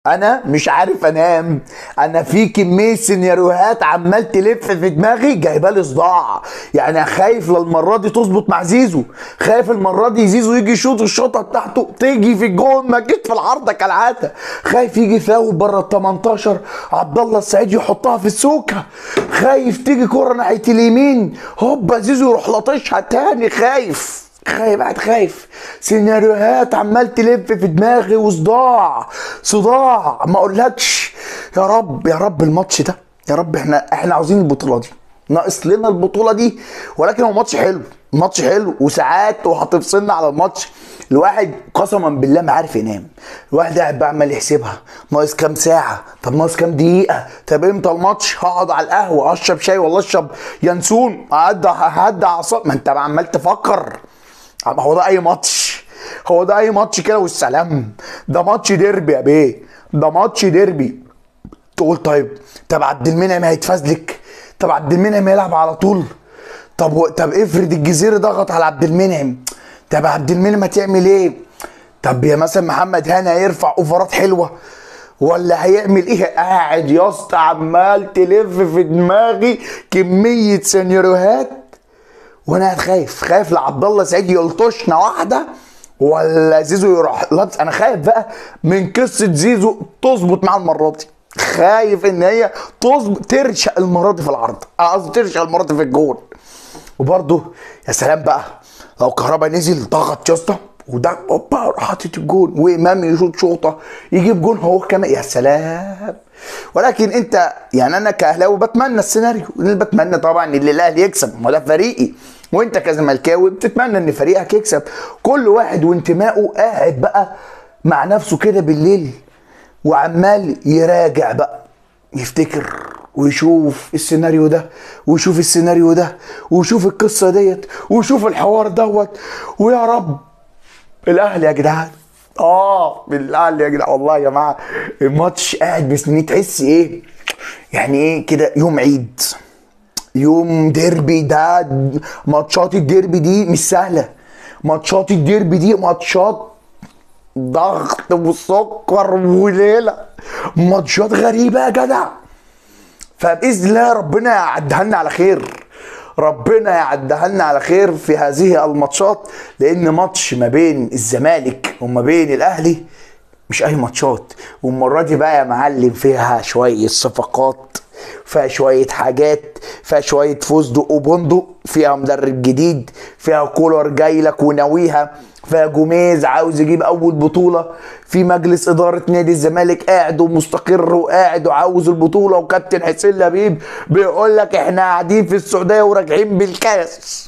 انا مش عارف انام انا في كميه سيناريوهات عمال تلف في دماغي جايبه لي صداع يعني خايف للمره دي تظبط مع زيزو خايف المره دي زيزو يجي يشوط الشوطه بتاعته تيجي في الجون ما جيت في العارضه كالعاده خايف يجي فاول بره ال 18 عبد الله السعيد يحطها في السوكه خايف تيجي كره ناحيه اليمين هوبا زيزو يروح لطشها تاني خايف خايف قاعد خايف سيناريوهات عمال تلف في دماغي وصداع صداع ما اقولكش يا رب يا رب الماتش ده يا رب احنا احنا عاوزين البطوله دي ناقص لنا البطوله دي ولكن هو ماتش حلو ماتش حلو وساعات وهتفصلنا على الماتش الواحد قسما بالله ما عارف ينام الواحد قاعد بقى عمال يحسبها ناقص كام ساعه طب ناقص كام دقيقه طب امتى الماتش هقعد على القهوه اشرب شاي ولا اشرب ينسون اهدى هدى اعصاب ما انت بقى عمال تفكر ما هو ده اي ماتش هو ده اي ماتش كده والسلام ده ماتش ديربي يا بيه ده ماتش ديربي تقول طيب طب عبد المنعم هيتفزلك طب عبد المنعم هيلعب على طول طب و... طب افرض الجزيري ضغط على عبد المنعم طب عبد المنعم هتعمل ايه طب يا مثلا محمد هاني هيرفع اوفرات حلوه ولا هيعمل ايه قاعد يا اسطى عمال تلف في دماغي كميه سيناريوهات وانا قاعد خايف خايف لعبد الله سعيد يلطشنا واحده ولا زيزو يروح لابس انا خايف بقى من قصه زيزو تظبط معاه المره دي خايف ان هي تظبط ترشق المره دي في العرض قصدي ترشق المره دي في الجول وبرده يا سلام بقى لو كهربا نزل ضغط يا اسطى وده اوبا راح حاطط الجون وامام يشوط شوطه يجيب جون هو كمان يا سلام ولكن انت يعني انا كاهلاوي بتمنى السيناريو اللي بتمنى طبعا ان الاهلي يكسب ما ده فريقي وانت كزملكاوي بتتمنى ان فريقك يكسب كل واحد وانتمائه قاعد بقى مع نفسه كده بالليل وعمال يراجع بقى يفتكر ويشوف السيناريو ده ويشوف السيناريو ده ويشوف القصه ديت ويشوف الحوار دوت ويا رب الاهلي يا جدعان اه بالاهلي يا جدعان والله يا جماعه الماتش قاعد مستنيه تحس ايه يعني ايه كده يوم عيد يوم ديربي ده ماتشات الديربي دي مش سهله ماتشات الديربي دي ماتشات ضغط وسكر وليله ماتشات غريبه يا جدع فباذن الله ربنا يعدها لنا على خير ربنا يعدها لنا على خير في هذه الماتشات لان ماتش ما بين الزمالك وما بين الاهلي مش اي ماتشات والمره دي بقى يا معلم فيها شويه صفقات فيها شويه حاجات فيها شويه فستق وبندق فيها مدرب جديد فيها كولر جاي لك وناويها فيها جوميز عاوز يجيب اول بطوله في مجلس اداره نادي الزمالك قاعد ومستقر وقاعد وعاوز البطوله وكابتن حسين لبيب بيقول لك احنا قاعدين في السعوديه وراجعين بالكاس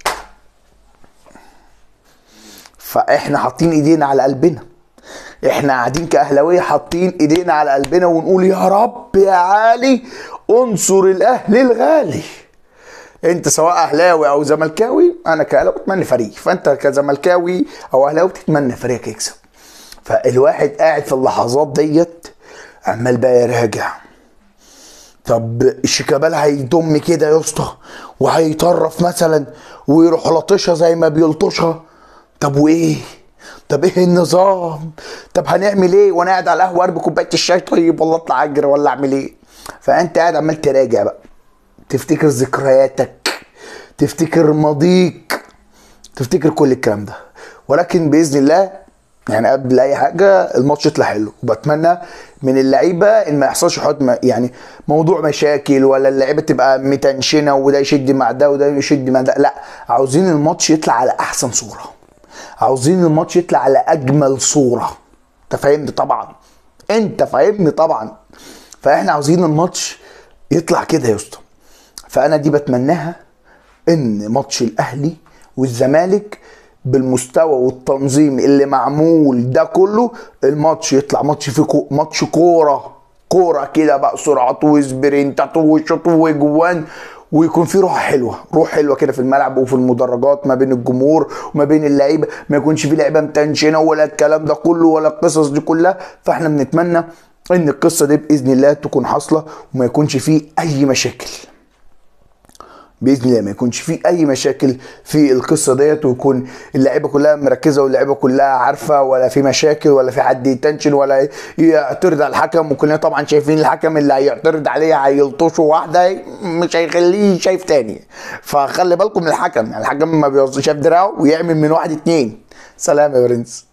فاحنا حاطين ايدينا على قلبنا احنا قاعدين كاهلاويه حاطين ايدينا على قلبنا ونقول يا رب يا عالي انصر الاهلي الغالي انت سواء اهلاوي او زملكاوي انا كاهلاوي بتمنى فريق فانت كزملكاوي او اهلاوي بتتمنى فريقك يكسب فالواحد قاعد في اللحظات ديت عمال بقى يراجع طب شيكابالا هيضم كده يا اسطى وهيطرف مثلا ويروح لطشها زي ما بيلطشها طب وايه طب ايه النظام طب هنعمل ايه وانا قاعد على القهوه اربي كوبايه الشاي طيب ولا اطلع اجري ولا اعمل ايه فانت قاعد عمال تراجع بقى تفتكر ذكرياتك تفتكر ماضيك تفتكر كل الكلام ده ولكن باذن الله يعني قبل اي حاجه الماتش يطلع حلو وبتمنى من اللعيبه ان ما يحصلش حد يعني موضوع مشاكل ولا اللعيبه تبقى متنشنه وده يشد مع ده وده يشد مع ده لا عاوزين الماتش يطلع على احسن صوره عاوزين الماتش يطلع على اجمل صوره انت فاهمني طبعا انت فاهمني طبعا فاحنا عاوزين الماتش يطلع كده يا اسطى فانا دي بتمناها ان ماتش الاهلي والزمالك بالمستوى والتنظيم اللي معمول ده كله الماتش يطلع ماتش فيه كو ماتش كوره كوره كده بقى سرعات وسبرنتات وشوط وجوان ويكون في روح حلوه روح حلوه كده في الملعب وفي المدرجات ما بين الجمهور وما بين اللعيبه ما يكونش في لعيبه متنشنه ولا الكلام ده كله ولا القصص دي كلها فاحنا بنتمنى ان القصه دي باذن الله تكون حاصله وما يكونش فيه اي مشاكل باذن الله ما يكونش في اي مشاكل في القصه ديت ويكون اللعيبه كلها مركزه واللعيبه كلها عارفه ولا في مشاكل ولا في حد يتنشن ولا يعترض على الحكم وكلنا طبعا شايفين الحكم اللي هيعترض عليه هيلطشه واحده مش هيخليه شايف تاني فخلي بالكم من الحكم الحكم ما بيوصل شاف دراعه ويعمل من واحد اتنين سلام يا برنس